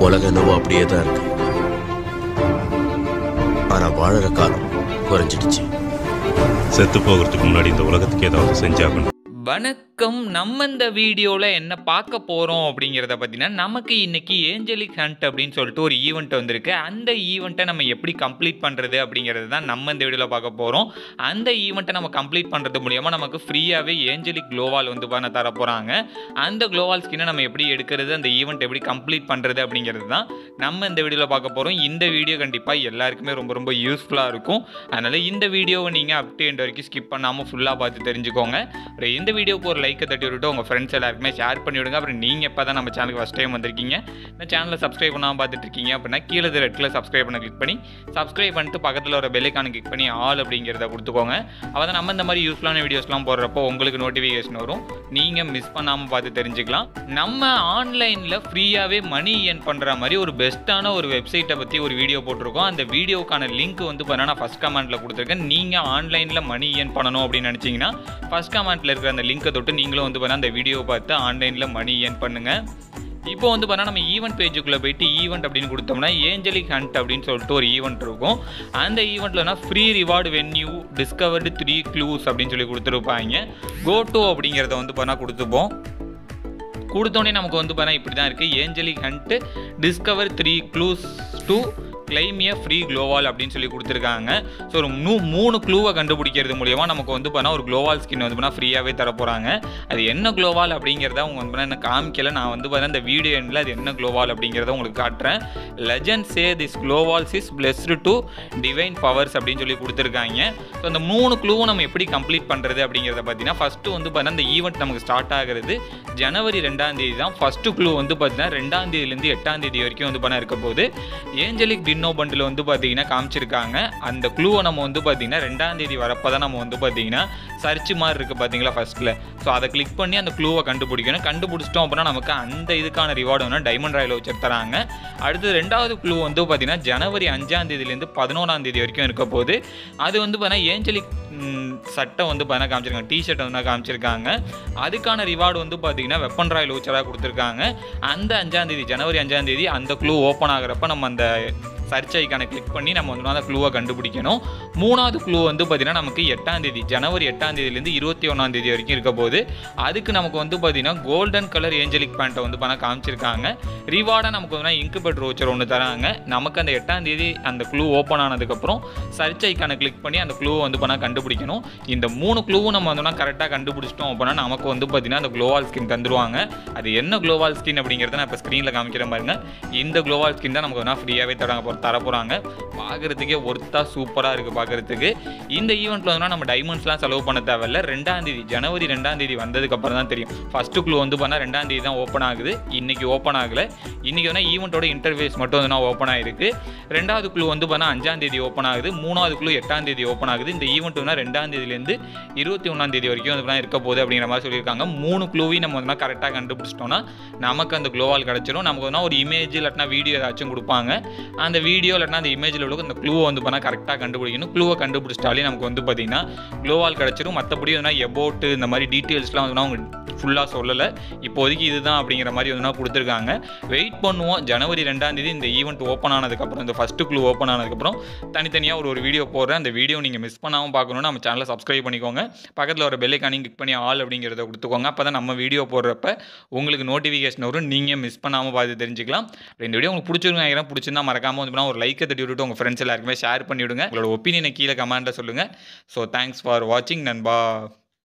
உலகம் என்னவோ அப்படியே தான் இருக்கு ஆனா வாழற காலம் குறைஞ்சிடுச்சு செத்து போகிறதுக்கு முன்னாடி இந்த உலகத்துக்கு ஏதாவது செஞ்சாகணும் வணக்கம் நம்ம இந்த வீடியோவில் என்ன பார்க்க போகிறோம் அப்படிங்கிறத பார்த்தீங்கன்னா நமக்கு இன்னைக்கு ஏஞ்சலிக் ஹண்ட் அப்படின்னு சொல்லிட்டு ஒரு ஈவெண்ட் வந்திருக்கு அந்த ஈவெண்ட்டை நம்ம எப்படி கம்ப்ளீட் பண்ணுறது அப்படிங்கிறது தான் நம்ம இந்த வீடியோவில் பார்க்க போகிறோம் அந்த ஈவெண்ட்டை நம்ம கம்ப்ளீட் பண்ணுறது மூலியமாக நமக்கு ஃப்ரீயாகவே ஏஞ்சலிக் க்ளோவால் வந்து பண்ண தர போகிறாங்க அந்த க்ளோவால் ஸ்கின்னை நம்ம எப்படி எடுக்கிறது அந்த ஈவெண்ட் எப்படி கம்ப்ளீட் பண்ணுறது அப்படிங்கிறது தான் நம்ம இந்த வீடியோவில் பார்க்க போகிறோம் இந்த வீடியோ கண்டிப்பாக எல்லாருக்குமே ரொம்ப ரொம்ப யூஸ்ஃபுல்லாக இருக்கும் அதனால் இந்த வீடியோவை நீங்கள் அப் டு எண்ட் வரைக்கும் ஸ்கிப் பண்ணாமல் ஃபுல்லாக பார்த்து தெரிஞ்சுக்கோங்க அப்புறம் இந்த வீடியோக்கு ஒரு லைக்கை தட்டி விட்டுட்டு உங்கள் ஃப்ரெண்ட்ஸ் எல்லாருக்குமே ஷேர் பண்ணி விடுங்க அப்புறம் நீங்கள் இப்போ தான் நம்ம சேனலுக்கு ஃபஸ்ட் டைம் வந்திருக்கீங்க இந்த சேனலை சப்ஸ்கிரைப் பண்ணாமல் பார்த்துட்டு இருக்கீங்க அப்படின்னா கீழே ரெட் கலர் சப்ஸ்கிரைப் பண்ண கிளிக் பண்ணி சப்ஸ்கிரைப் பண்ணிட்டு பக்கத்தில் ஒரு பெல்லைக்கான கிளிக் பண்ணி ஆல் அப்படிங்கிறத கொடுத்துக்கோங்க அப்போ தான் நம்ம இந்த மாதிரி யூஸ்ஃபுல்லான வீடியோஸ்லாம் போடுறப்போ உங்களுக்கு நோட்டிஃபிகேஷன் வரும் நீங்கள் மிஸ் பண்ணாமல் பார்த்து தெரிஞ்சுக்கலாம் நம்ம ஆன்லைனில் ஃப்ரீயாகவே மணி ஏர்ன் பண்ணுற மாதிரி ஒரு பெஸ்ட்டான ஒரு வெப்சைட்டை பற்றி ஒரு வீடியோ போட்டிருக்கோம் அந்த வீடியோக்கான லிங்க் வந்து பார்த்தீங்கன்னா நான் ஃபஸ்ட் கமெண்ட்டில் கொடுத்துருக்கேன் நீங்கள் ஆன்லைனில் மணி ஏர்ன் பண்ணணும் அப்படின்னு நினச்சிங்கன்னா ஃபஸ்ட் கமெண்ட்டில் இருக்கிற அந்த லிங்கை தொட்டு நீங்களும் வந்து பார்த்தீங்கன்னா அந்த வீடியோ பார்த்து ஆன்லைனில் மணி ஏர்ன் பண்ணுங்கள் இப்போ வந்து பார்த்தா நம்ம ஈவெண்ட் பேஜுக்குள்ளே போயிட்டு ஈவெண்ட் அப்படின்னு கொடுத்தோம்னா ஏஞ்சலிக் ஹண்ட் அப்படின்னு சொல்லிட்டு ஒரு ஈவெண்ட் இருக்கும் அந்த ஈவெண்ட்லனா free reward venue discovered three clues அப்படின்னு சொல்லி கொடுத்துருப்பாங்க கோ டு அப்படிங்கிறத வந்து பார்த்தா கொடுத்துப்போம் கொடுத்தோடனே நமக்கு வந்து பார்த்தா இப்படி தான் இருக்குது angelic hunt discover three clues to claim a free gloo wall அப்படின்னு சொல்லி கொடுத்துருக்காங்க ஸோ ஒரு மூ மூணு க்ளூவை கண்டுபிடிக்கிறது மூலியமாக நமக்கு வந்து பார்த்தா ஒரு க்ளோவால் ஸ்கின் வந்து பார்த்தா ஃப்ரீயாகவே தர போகிறாங்க அது என்ன க்ளோவால் அப்படிங்கிறத அவங்க வந்து பார்த்தா எனக்கு காமிக்கல நான் வந்து பார்த்தா இந்த வீடியோ எண்டில் அது என்ன க்ளோவால் அப்படிங்கிறத உங்களுக்கு காட்டுறேன் legend say this gloo walls is blessed to divine powers அப்படின்னு சொல்லி கொடுத்துருக்காங்க ஸோ அந்த மூணு க்ளூவும் நம்ம எப்படி கம்ப்ளீட் பண்ணுறது அப்படிங்கிறத பார்த்தீங்கன்னா ஃபஸ்ட்டு வந்து பார்த்தா இந்த ஈவெண்ட் நமக்கு ஸ்டார்ட் ஆகிறது ஜனவரி ரெண்டாம் தேதி தான் ஃபஸ்ட்டு க்ளூ வந்து பார்த்தீங்கன்னா ரெண்டாம் தேதியிலேருந்து எட்டாம் தேதி வரைக்கும் வந்து பண்ண இருக்க போது ஏஞ்சலிக் டின்னோ பண்டில் வந்து பார்த்தீங்கன்னா காமிச்சிருக்காங்க அந்த க்ளூவை நம்ம வந்து பார்த்தீங்கன்னா ரெண்டாம் தேதி வரப்போ தான் நம்ம வந்து பார்த்தீங்கன்னா சர்ச் மாதிரி இருக்குது பார்த்தீங்களா ஃபஸ்ட்டில் ஸோ அதை கிளிக் பண்ணி அந்த க்ளூவை கண்டுபிடிக்கணும் கண்டுபிடிச்சிட்டோம் அப்படின்னா நமக்கு அந்த இதுக்கான ரிவார்டு வந்து டைமண்ட் ராயில் வச்சு தராங்க அடுத்து ரெண்டாவது க்ளூ வந்து பார்த்தீங்கன்னா ஜனவரி அஞ்சாம் தேதியிலேருந்து பதினோராம் தேதி வரைக்கும் இருக்க போது அது வந்து பார்த்தீங்கன்னா ஏஞ்சலிக் ம், சட்டை வந்து பார்த்தீங்கன்னா காமிச்சிருக்காங்க டிஷர்ட் வந்து காமிச்சிருக்காங்க அதுக்கான ரிவார்டு வந்து பார்த்தீங்கன்னா வெப்பன் ராயல் வச்சராக கொடுத்துருக்காங்க அந்த அஞ்சாம் தேதி ஜனவரி அஞ்சாம் தேதி அந்த க்ளூ ஓப்பன் ஆகுறப்ப நம்ம அந்த சர்ச் ஐக்கானை கிளிக் பண்ணி நம்ம வந்து அந்த க்ளூவை கண்டுபிடிக்கணும் மூணாவது க்ளூ வந்து பார்த்தீங்கன்னா நமக்கு எட்டாம் தேதி ஜனவரி எட்டாம் தேதியிலேருந்து இருபத்தி ஒன்றாம் தேதி வரைக்கும் இருக்க போது அதுக்கு நமக்கு வந்து பார்த்தீங்கன்னா கோல்டன் கலர் ஏஞ்சலிக் பேண்ட்டை வந்து பண்ண காமிச்சிருக்காங்க ரிவார்டாக நமக்கு வந்து இன்குபேட் ரோச்சர் ஒன்று தராங்க நமக்கு அந்த எட்டாம் தேதி அந்த க்ளூ ஓப்பன் ஆனதுக்கப்புறம் சர்ச் ஐக்கானை கிளிக் பண்ணி அந்த க்ளூவை வந்து பண்ண கண்டுபிடிக்கணும் இந்த மூணு க்ளூவும் நம்ம வந்து கரெக்டாக கண்டுபிடிச்சிட்டோம் அப்படின்னா நமக்கு வந்து பார்த்தீங்கன்னா அந்த க்ளோவால் ஸ்கின் தந்துருவாங்க அது என்ன க்ளோவால் ஸ்கின் அப்படிங்கிறத நான் இப்போ ஸ்க்ரீனில் காமிக்கிறேன் பாருங்க இந்த க்ளோவால் ஸ்கின் தான் நமக்கு வந்து ஃப்ரீயாகவே தராங்க தர போகிறாங்க பார்க்குறதுக்கே ஒர்த்தாக சூப்பராக இருக்குது பார்க்குறதுக்கு இந்த ஈவெண்ட்டில் வந்து நம்ம டைமண்ட்ஸ்லாம் செலவு பண்ண தேவையில்ல ரெண்டாம் தேதி ஜனவரி ரெண்டாம் தேதி வந்ததுக்கு அப்புறம் தான் தெரியும் ஃபஸ்ட்டு க்ளூ வந்து பண்ணால் ரெண்டாம் தேதி தான் ஓப்பன் ஆகுது இன்னைக்கு ஓப்பன் ஆகலை இன்றைக்கி வந்து ஈவெண்ட்டோட இன்டர்ஃபேஸ் மட்டும் வந்து ஓப்பன் ஆயிருக்கு ரெண்டாவது க்ளூ வந்து பண்ணால் அஞ்சாம் தேதி ஓப்பன் ஆகுது மூணாவது க்ளூ எட்டாம் தேதி ஓப்பன் ஆகுது இந்த ஈவெண்ட் வந்து ரெண்டாம் தேதியிலேருந்து இருபத்தி ஒன்றாம் தேதி வரைக்கும் வந்து இருக்க போகுது அப்படிங்கிற மாதிரி சொல்லியிருக்காங்க மூணு க்ளூவையும் நம்ம வந்து கரெக்டாக கண்டுபிடிச்சிட்டோம்னா நமக்கு அந்த க்ளோவால் கிடச்சிரும் நமக்கு வந்து ஒரு இமேஜ் இல்லாட்டினா வீடியோ ஏதாச்சும் கொடுப்பாங்க அந்த வீடியோ இல்லாட்டினா அந்த இமேஜில் உள்ள அந்த க்ளூவை வந்து பண்ணால் கரெக்டாக கண்டுபிடிக்கணும் க்ளூவை கண்டுபிடிச்சிட்டாலே நமக்கு வந்து பார்த்தீங்கன்னா க்ளோவால் கிடச்சிரும் மற்றபடி வந்து எபோட்டு இந்த மாதிரி டீட்டெயில்ஸ்லாம் வந்து அவங்க ஃபுல்லாக சொல்லலை இப்போதைக்கு இதுதான் அப்படிங்கிற மாதிரி வந்து கொடுத்துருக்காங்க வெயிட் பண்ணுவோம் ஜனவரி ரெண்டாம் தேதி இந்த ஈவெண்ட் ஓப்பன் ஆனதுக்கப்புறம் இந்த ஃபஸ்ட்டு க்ளூ ஓப்பன் ஆனதுக்கப்புறம் தனித்தனியாக ஒரு ஒரு வீடியோ போடுறேன் அந்த வீடியோ நீங்கள் மிஸ் பண்ணாமல் பார்க்கணும்னா நம்ம சேனலை சப்ஸ்கிரைப் பண்ணிக்கோங்க பக்கத்தில் ஒரு பெல்லைக்கானி கிளிக் பண்ணி ஆல் அப்படிங்கிறத கொடுத்துக்கோங்க அப்போ தான் நம்ம வீடியோ போடுறப்ப உங்களுக்கு நோட்டிஃபிகேஷன் வரும் நீங்கள் மிஸ் பண்ணாமல் பார்த்து தெரிஞ்சுக்கலாம் அப்புறம் இந்த வீடியோ உங்களுக்கு பிடிச்சிருங்க நினைக்கிறேன் பிடிச்சிருந்தா மறக்காமல் வந்து பண்ணா ஒரு லைக்கை தட்டி விட்டுட்டு உங்கள் ஃப்ரெண்ட்ஸ் எல்லாருக்குமே ஷேர் பண்ணிவிடுங்க உங்களோட ஒப்பீனியனை கீழே கமெண்ட்டில் சொல்லுங்கள் ஸோ தேங்க்ஸ் ஃபார் வாட்சிங் நண்பா